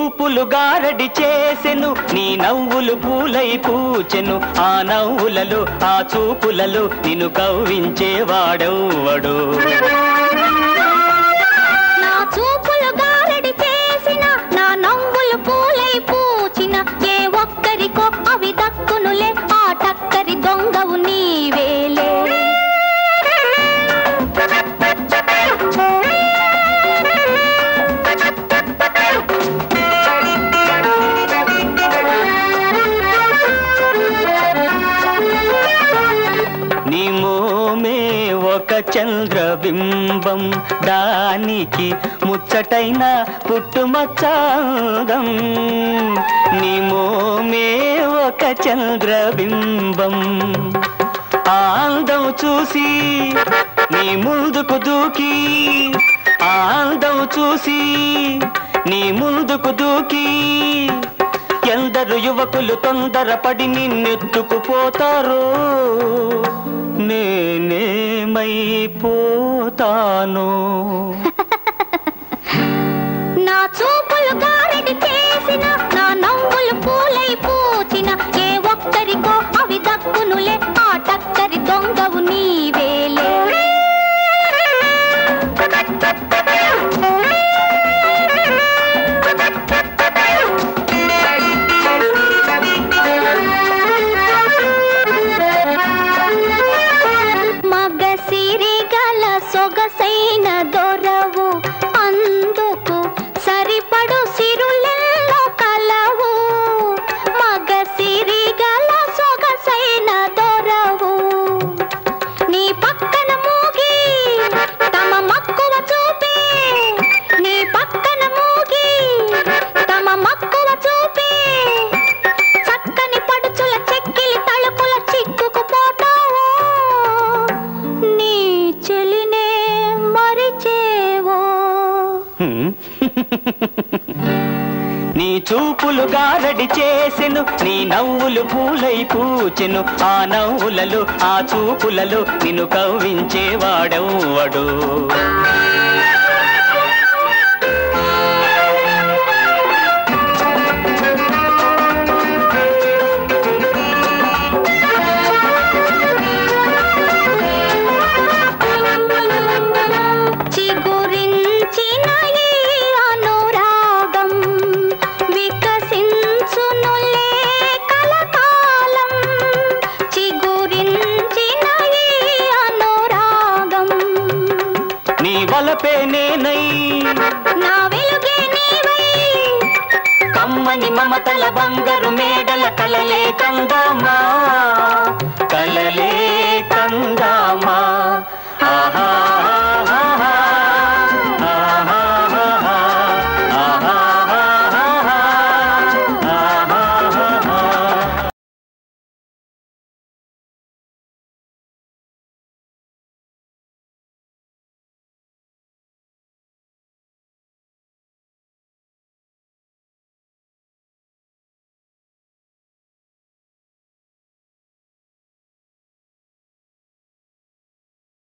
చూపులు గారడి చేసెను నీ నవ్వులు పూలై పూచెను ఆ నవ్వులలో ఆ చూపులలో నిన్ను కవ్వించేవాడెవ్వడు నా చూపులు గారడి చేసిన నా నవ్వులు పూలై పూచిన ఏ ఒక్కరికో అవి దక్కునులే ఆ టక్కరి దొంగవు నీవేలే నీ మోమే ఒక చంద్రబింబం దానికి ముచ్చటైన పుట్టుమచ్చాదం నీ మోమే ఒక చంద్రబింబం ఆ అందం చూసి నీ ముందుకు దూకి ఆ అందం చూసి నీ ముందుకు దూకి ఎందరు యువకులు తొందరపడి నిన్నెత్తుకుపోతారో నేనేమైపోతాను నా చూపులు గారడి చేసిన నా నవ్వులు పూలై పూచిన ఏ ఒక్కరికో అవి దక్కునులే ఆ టక్కరి దొంగవు నీవేలే మగ సిరిగల సొగసైన దొరవు అందుకు సరిపడు సిరులెల్లో కలవు మగ సిరిగల సొగసైన దొరవు నీ పక్కన మూగి తమ మక్కువ చూపి నీ పక్కన మూగి తమ మక్కువ చూపి చక్కని పడుచుల చెక్కిలి తలుపుల చిక్కుకుపోతావు నీ చెలినే మరిచేవో హ్మ్. నీ చూపులు గారడి చేసెను నీ నవ్వులు పూలై పూచెను ఆ నవ్వులలో ఆ చూపులలో నిన్ను కవ్వించేవాడెవ్వడు చిగురించిన ఈ అనురాగం వికసించునులే కలకాలం చిగురించిన ఈ అనురాగం నీ వలపే నేనై నా వెలుగే నీవై కమ్మని మమతల బంగారు మేడల కలలే కందామా కలలే కందామా